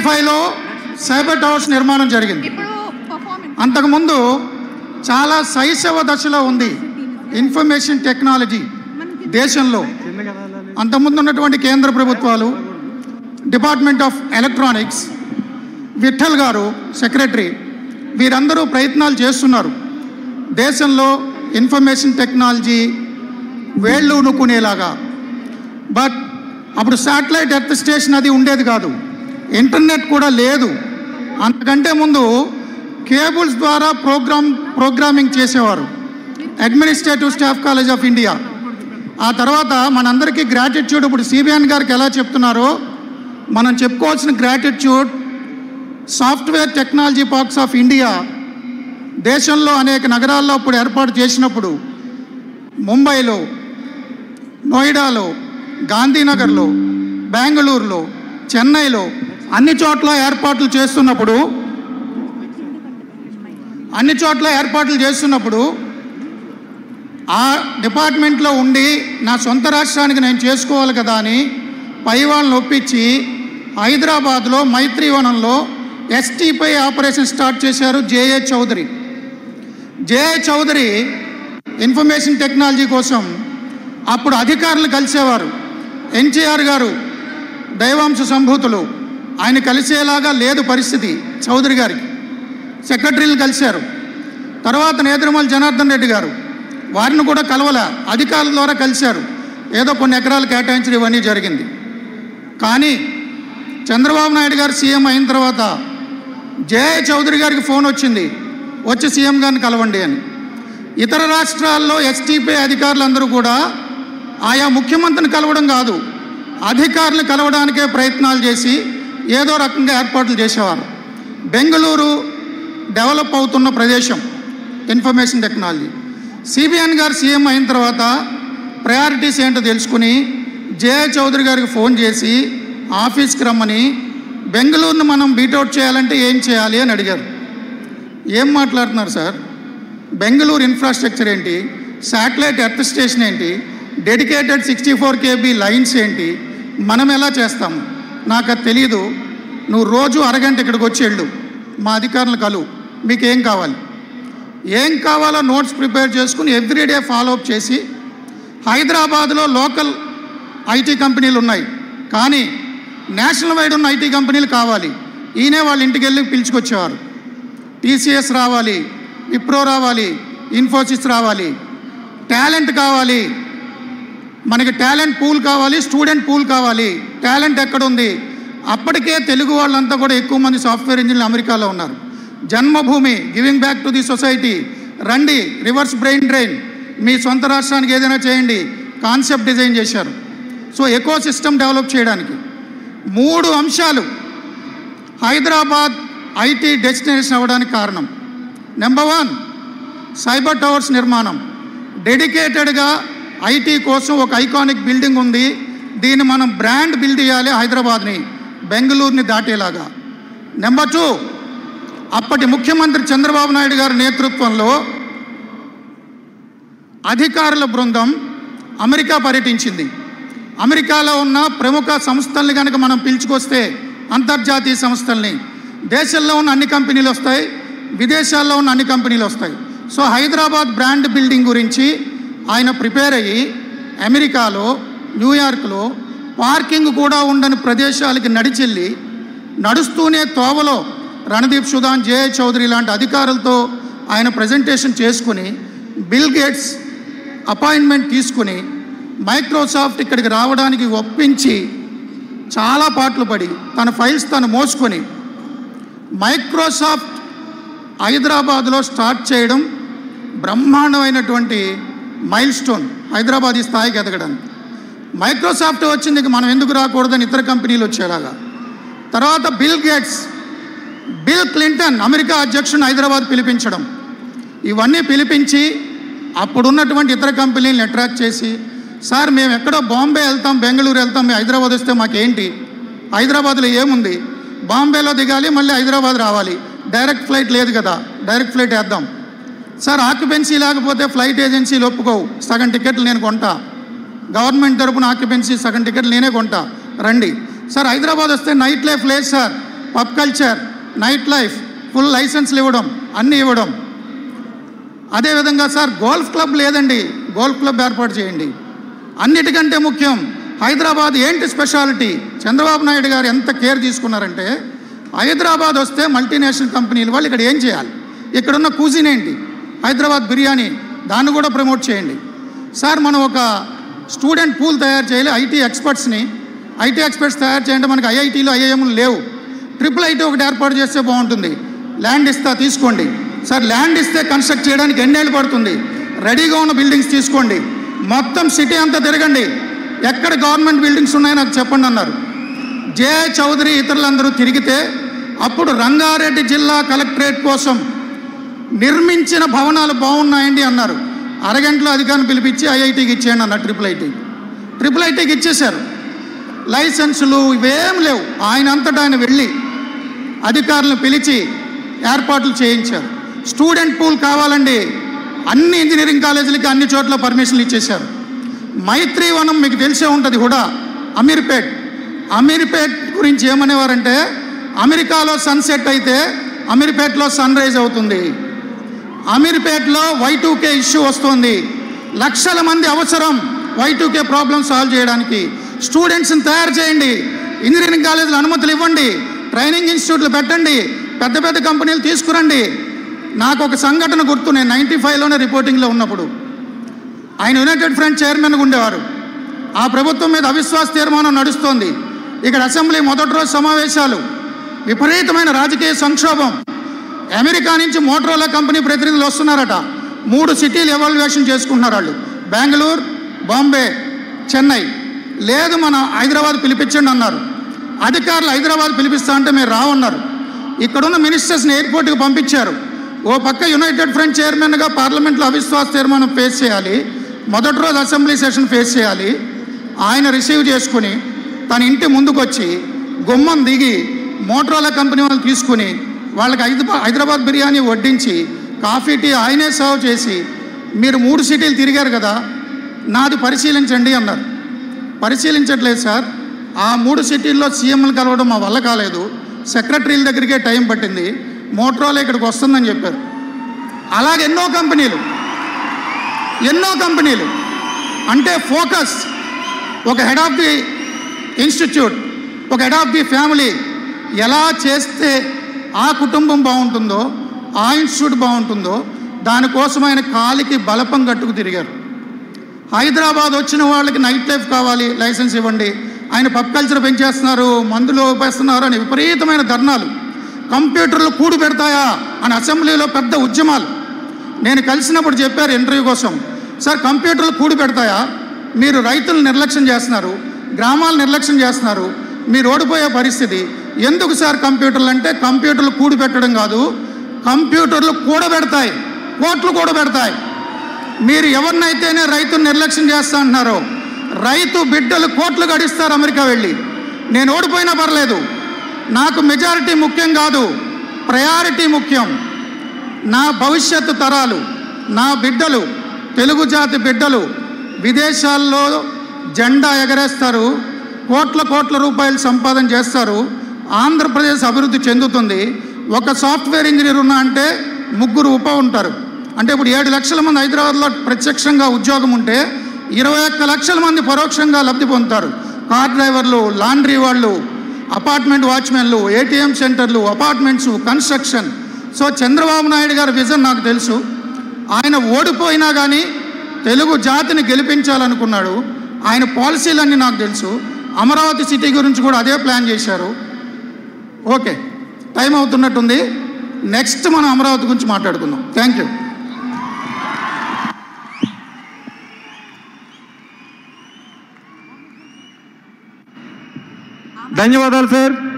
ఫైవ్లో cyber towers నిర్మాణం జరిగింది ఇప్పుడు పర్ఫార్మెన్స్ అంతకుముందు చాలా శైశవ దశలో ఉంది ఇన్ఫర్మేషన్ టెక్నాలజీ దేశంలో అంతకుముందు ఉన్నటువంటి కేంద్ర ప్రభుత్వాలు డిపార్ట్మెంట్ ఆఫ్ ఎలక్ట్రానిక్స్ విఠల్ గారు సెక్రటరీ వీరందరూ ప్రయత్నాలు చేస్తున్నారు దేశంలో ఇన్ఫర్మేషన్ టెక్నాలజీ వేళ్ళు ఉనుకునేలాగా బట్ అప్పుడు శాటిలైట్ ఎర్త్ స్టేషన్ అది ఉండేది కాదు ఇంటర్నెట్ కూడా లేదు అంతకంటే ముందు కేబుల్స్ ద్వారా ప్రోగ్రామ్ ప్రోగ్రామింగ్ చేసేవారు administrative staff college of India ఆ తర్వాత మనందరికీ గ్రాటిట్యూడ్ ఇప్పుడు సిబిఎన్ గారికి ఎలా చెప్తున్నారో మనం చెప్పుకోవాల్సిన gratitude software technology parks of India దేశంలో అనేక నగరాల్లో ఇప్పుడు ఏర్పాటు చేసినప్పుడు ముంబైలో నోయిడాలో గాంధీనగర్లో బెంగళూరులో చెన్నైలో అన్ని చోట్ల ఏర్పాట్లు చేస్తున్నప్పుడు అన్ని చోట్ల ఏర్పాట్లు చేస్తున్నప్పుడు ఆ డిపార్ట్మెంట్లో ఉండి నా సొంత రాష్ట్రానికి నేను చేసుకోవాలి కదా అని పై వాళ్ళని ఒప్పించి హైదరాబాద్లో మైత్రివనంలో ఎస్టీపై ఆపరేషన్ స్టార్ట్ చేశారు J A Chowdary J A Chowdary information technology కోసం అప్పుడు అధికారులు కలిసేవారు ఎన్టీఆర్ గారు దైవాంశ సంభూతులు ఆయన కలిసేలాగా లేదు పరిస్థితి చౌదరి గారికి సెక్రటరీలు కలిశారు తర్వాత నేత్రమల్ జనార్దన్ రెడ్డి గారు వారిని కూడా కలవల అధికారుల ద్వారా కలిశారు ఏదో కొన్ని ఎకరాలు కేటాయించడం ఇవన్నీ జరిగింది కానీ చంద్రబాబు నాయుడు గారు సీఎం అయిన తర్వాత జే చౌదరి గారికి ఫోన్ వచ్చింది వచ్చి సీఎం గారిని కలవండి అని ఇతర రాష్ట్రాల్లో ఎస్టీపీ అధికారులందరూ కూడా ఆయా ముఖ్యమంత్రిని కలవడం కాదు అధికారులు కలవడానికే ప్రయత్నాలు చేసి ఏదో రకంగా ఏర్పాట్లు చేసేవారు బెంగళూరు డెవలప్ అవుతున్న ప్రదేశం information technology CBN garu CM అయిన తర్వాత ప్రయారిటీస్ ఏంటో తెలుసుకుని జే చౌదరి గారికి ఫోన్ చేసి ఆఫీస్కి రమ్మని బెంగళూరును మనం బీటౌట్ చేయాలంటే ఏం చేయాలి అని అడిగారు ఏం మాట్లాడుతున్నారు సార్ బెంగళూరు ఇన్ఫ్రాస్ట్రక్చర్ ఏంటి శాటిలైట్ ఎర్త్ స్టేషన్ ఏంటి dedicated sixty four KB lines ఏంటి మనం ఎలా చేస్తాము నాకు అది తెలియదు నువ్వు రోజు అరగంట ఇక్కడికి వచ్చి వెళ్ళు మా అధికారులు కలువు మీకేం కావాలి ఏం కావాలో నోట్స్ ప్రిపేర్ చేసుకుని ఎవ్రీడే ఫాలోఅప్ చేసి హైదరాబాద్లో లోకల్ ఐటీ కంపెనీలు ఉన్నాయి కానీ నేషనల్ వైడ్ ఉన్న ఐటీ కంపెనీలు కావాలి ఈయనే వాళ్ళ ఇంటికి వెళ్ళి పిలుచుకొచ్చేవారు టీసీఎస్ రావాలి విప్రో రావాలి ఇన్ఫోసిస్ రావాలి టాలెంట్ కావాలి మనకి టాలెంట్ పూల్ కావాలి స్టూడెంట్ పూల్ కావాలి టాలెంట్ ఎక్కడుంది అప్పటికే తెలుగు వాళ్ళంతా కూడా ఎక్కువ మంది సాఫ్ట్వేర్ ఇంజనీర్లు అమెరికాలో ఉన్నారు Janmabhoomi giving back to the society రండి రివర్స్ బ్రెయిన్ డ్రైన్ మీ సొంత రాష్ట్రానికి ఏదైనా చేయండి కాన్సెప్ట్ డిజైన్ చేశారు సో ఎకో సిస్టమ్ డెవలప్ చేయడానికి మూడు అంశాలు హైదరాబాద్ ఐటీ డెస్టినేషన్ అవ్వడానికి కారణం నెంబర్ వన్ సైబర్ టవర్స్ నిర్మాణం డెడికేటెడ్గా ఐటీ కోసం ఒక ఐకానిక్ బిల్డింగ్ ఉంది దీన్ని మనం బ్రాండ్ బిల్డ్ చేయాలి హైదరాబాద్ని బెంగళూరుని దాటేలాగా నెంబర్ టూ అప్పటి ముఖ్యమంత్రి చంద్రబాబు నాయుడు గారి నేతృత్వంలో అధికారుల బృందం అమెరికా పర్యటించింది అమెరికాలో ఉన్న ప్రముఖ సంస్థల్ని కనుక మనం పిలుచుకొస్తే అంతర్జాతీయ సంస్థల్ని దేశంలో ఉన్న అన్ని కంపెనీలు వస్తాయి విదేశాల్లో ఉన్న అన్ని కంపెనీలు వస్తాయి సో హైదరాబాద్ బ్రాండ్ బిల్డింగ్ గురించి ఆయన ప్రిపేర్ అయ్యి అమెరికాలో న్యూయార్క్లో పార్కింగ్ కూడా ఉండని ప్రదేశాలకి నడిచెళ్ళి నడుస్తూనే తోవలో రణదీప్ సుధాన్ జే చౌదరి లాంటి అధికారులతో ఆయన ప్రజెంటేషన్ చేసుకుని బిల్ గేట్స్ అపాయింట్మెంట్ తీసుకుని మైక్రోసాఫ్ట్ ఇక్కడికి రావడానికి ఒప్పించి చాలా పాటలు పడి తన ఫైల్స్ తను మోసుకొని మైక్రోసాఫ్ట్ హైదరాబాద్లో స్టార్ట్ చేయడం బ్రహ్మాండమైనటువంటి మైల్ స్టోన్ హైదరాబాద్ ఈ స్థాయికి ఎదగడానికి మైక్రోసాఫ్ట్ వచ్చింది ఇక మనం ఎందుకు రాకూడదని ఇతర కంపెనీలు వచ్చేలాగా తర్వాత Bill Gates Bill Clinton America అధ్యక్షుని హైదరాబాద్ పిలిపించడం ఇవన్నీ పిలిపించి అప్పుడున్నటువంటి ఇతర కంపెనీలను అట్రాక్ట్ చేసి సార్ మేము ఎక్కడో బాంబే వెళ్తాం బెంగళూరు వెళ్తాం మేము హైదరాబాద్ వస్తే మాకేంటి హైదరాబాద్లో ఏముంది బాంబేలో దిగాలి మళ్ళీ హైదరాబాద్ రావాలి డైరెక్ట్ ఫ్లైట్ లేదు కదా డైరెక్ట్ ఫ్లైట్ వేద్దాం సార్ ఆక్యుపెన్సీ లేకపోతే ఫ్లైట్ ఏజెన్సీలు ఒప్పుకోవు సగం టికెట్లు నేను కొంటా గవర్నమెంట్ తరపున ఆక్యుపెన్సీ సగం టికెట్లు నేనే కొంటా రండి సార్ హైదరాబాద్ వస్తే నైట్ లైఫ్ లేదు sir pub culture night life full లైసెన్స్లు ఇవ్వడం అన్నీ ఇవ్వడం అదేవిధంగా సార్ గోల్ఫ్ క్లబ్ లేదండి గోల్ఫ్ క్లబ్ ఏర్పాటు చేయండి అన్నిటికంటే ముఖ్యం హైదరాబాద్ ఏంటి స్పెషాలిటీ చంద్రబాబు నాయుడు గారు ఎంత కేర్ తీసుకున్నారంటే హైదరాబాద్ వస్తే మల్టీనేషనల్ కంపెనీలు వాళ్ళు ఇక్కడ ఏం చేయాలి ఇక్కడున్న కూజిన్ ఏంటి హైదరాబాద్ బిర్యానీ దాన్ని కూడా ప్రమోట్ చేయండి సార్ మనం ఒక స్టూడెంట్ పూల్ తయారు చేయాలి ఐటీ ఎక్స్పర్ట్స్ని ఐటీ ఎక్స్పర్ట్స్ తయారు చేయండి మనకి ఐఐటీలు ఐఐఎంలు లేవు ట్రిపుల్ ఐటీ ఒకటి ఏర్పాటు చేస్తే బాగుంటుంది ల్యాండ్ ఇస్తా తీసుకోండి సార్ ల్యాండ్ ఇస్తే కన్స్ట్రక్ట్ చేయడానికి ఎన్నేళ్ళు పడుతుంది రెడీగా ఉన్న బిల్డింగ్స్ తీసుకోండి మొత్తం సిటీ అంతా తిరగండి ఎక్కడ గవర్నమెంట్ బిల్డింగ్స్ ఉన్నాయో నాకు చెప్పండి అన్నారు జే చౌదరి ఇతరులందరూ తిరిగితే అప్పుడు రంగారెడ్డి జిల్లా కలెక్టరేట్ కోసం నిర్మించిన భవనాలు బాగున్నాయండి అన్నారు అరగంటలో అధికారిని పిలిపించి ఐఐటీకి ఇచ్చేయండి అన్నారు ట్రిపుల్ ఐటీ ట్రిపుల్ ఐటీకి ఇచ్చేశారు లైసెన్సులు ఇవేం లేవు ఆయన అంతటా ఆయన వెళ్ళి అధికారులను పిలిచి ఏర్పాట్లు చేయించారు స్టూడెంట్ పూల్ కావాలండి అన్ని ఇంజనీరింగ్ కాలేజీలకి అన్ని చోట్ల పర్మిషన్లు ఇచ్చేశారు మైత్రి వనం మీకు తెలిసే ఉంటుంది కూడా అమీర్పేట్ అమీర్పేట్ గురించి ఏమనేవారంటే అమెరికాలో సన్సెట్ అయితే అమీర్పేట్లో సన్ రైజ్ అవుతుంది అమీర్పేట్లో వై టూకే ఇష్యూ వస్తుంది లక్షల మంది అవసరం వై టూకే ప్రాబ్లమ్ సాల్వ్ చేయడానికి స్టూడెంట్స్ని తయారు చేయండి ఇంజనీరింగ్ కాలేజీలు అనుమతులు ఇవ్వండి ట్రైనింగ్ ఇన్స్టిట్యూట్లు పెట్టండి పెద్ద పెద్ద కంపెనీలు తీసుకురండి నాకు ఒక సంఘటన గుర్తు నేను నైంటీ ఫైవ్లోనే రిపోర్టింగ్లో ఉన్నప్పుడు ఆయన యునైటెడ్ ఫ్రంట్ చైర్మన్గా ఉండేవారు ఆ ప్రభుత్వం మీద అవిశ్వాస తీర్మానం నడుస్తోంది ఇక్కడ అసెంబ్లీ మొదటి రోజు సమావేశాలు విపరీతమైన రాజకీయ సంక్షోభం అమెరికా నుంచి మోటరోలా కంపెనీ ప్రతినిధులు వస్తున్నారట మూడు సిటీలు ఎవాల్యుయేషన్ చేసుకుంటున్నారు వాళ్ళు బెంగళూరు బాంబే చెన్నై లేదు మన హైదరాబాద్ పిలిపించండి అన్నారు అధికారులు హైదరాబాద్ పిలిపిస్తా అంటే మీరు రావన్నారు ఇక్కడున్న మినిస్టర్స్ని ఎయిర్పోర్ట్కి పంపించారు ఓ పక్క యునైటెడ్ ఫ్రంట్ చైర్మన్గా పార్లమెంట్లో అవిశ్వాస తీర్మానం ఫేస్ చేయాలి మొదటి రోజు అసెంబ్లీ సెషన్ ఫేస్ చేయాలి ఆయన రిసీవ్ చేసుకుని తన ఇంటి ముందుకొచ్చి గుమ్మం దిగి మోటరోలా కంపెనీ వాళ్ళు తీసుకుని వాళ్ళకి హైదరాబాద్ హైదరాబాద్ బిర్యానీ వడ్డించి కాఫీ టీ ఆయనే సర్వ్ చేసి మీరు మూడు సిటీలు తిరిగారు కదా నాది పరిశీలించండి అన్నారు పరిశీలించట్లేదు సార్ ఆ మూడు సిటీల్లో సీఎంలు కలవడం మా వల్ల కాలేదు సెక్రటరీల దగ్గరికే టైం పట్టింది మోటరోలా ఇక్కడికి వస్తుందని చెప్పారు అలాగే ఎన్నో కంపెనీలు ఎన్నో కంపెనీలు అంటే ఫోకస్ ఒక హెడ్ ఆఫ్ ది ఇన్స్టిట్యూట్ ఒక హెడ్ ఆఫ్ ది ఫ్యామిలీ ఎలా చేస్తే ఆ కుటుంబం బాగుంటుందో ఆ ఇన్స్టిట్యూట్ బాగుంటుందో దానికోసం ఆయన కాలికి బలపం కట్టుకు తిరిగారు హైదరాబాద్ వచ్చిన వాళ్ళకి నైట్ లైఫ్ కావాలి లైసెన్స్ ఇవ్వండి ఆయన పబ్ కల్చర్ పెంచేస్తున్నారు మందులు వేస్తున్నారు అని విపరీతమైన ధర్నాలు కంప్యూటర్లు కూడు పెడతాయా అని అసెంబ్లీలో పెద్ద ఉద్యమాలు నేను కలిసినప్పుడు చెప్పారు ఇంటర్వ్యూ కోసం సార్ కంప్యూటర్లు కూడు పెడతాయా మీరు రైతులు నిర్లక్ష్యం చేస్తున్నారు గ్రామాలు నిర్లక్ష్యం చేస్తున్నారు మీరు ఓడిపోయే పరిస్థితి ఎందుకు సార్ కంప్యూటర్లు అంటే కంప్యూటర్లు కూడి పెట్టడం కాదు కంప్యూటర్లు కూడబెడతాయి కోట్లు కూడబెడతాయి మీరు ఎవరినైతేనే రైతును నిర్లక్ష్యం చేస్తా అంటున్నారో రైతు బిడ్డలు కోట్లు గడిస్తారు అమెరికా వెళ్ళి నేను ఓడిపోయినా పర్లేదు నాకు మెజారిటీ ముఖ్యం కాదు ప్రయారిటీ ముఖ్యం నా భవిష్యత్తు తరాలు నా బిడ్డలు తెలుగు జాతి బిడ్డలు విదేశాల్లో జెండా ఎగరేస్తారు కోట్ల కోట్ల రూపాయలు సంపాదన చేస్తారు ఆంధ్రప్రదేశ్ అభివృద్ధి చెందుతుంది ఒక సాఫ్ట్వేర్ ఇంజనీర్ ఉన్నా అంటే ముగ్గురు ఉప ఉంటారు అంటే ఇప్పుడు ఏడు లక్షల మంది హైదరాబాద్లో ప్రత్యక్షంగా ఉద్యోగం ఉంటే ఇరవై ఒక్క లక్షల మంది పరోక్షంగా లబ్ధి పొందుతారు కార్ డ్రైవర్లు లాండ్రీ వాళ్ళు అపార్ట్మెంట్ వాచ్మెన్లు ఏటీఎం సెంటర్లు apartments construction so Chandrababu Naidu garu vision నాకు తెలుసు ఆయన ఓడిపోయినా కానీ తెలుగు జాతిని గెలిపించాలనుకున్నాడు ఆయన పాలసీలన్నీ నాకు తెలుసు అమరావతి సిటీ గురించి కూడా అదే ప్లాన్ చేశారు ఓకే టైం అవుతున్నట్టుంది నెక్స్ట్ మనం అమరావతి గురించి మాట్లాడుకుందాం థ్యాంక్ యూ ధన్యవాదాలు సార్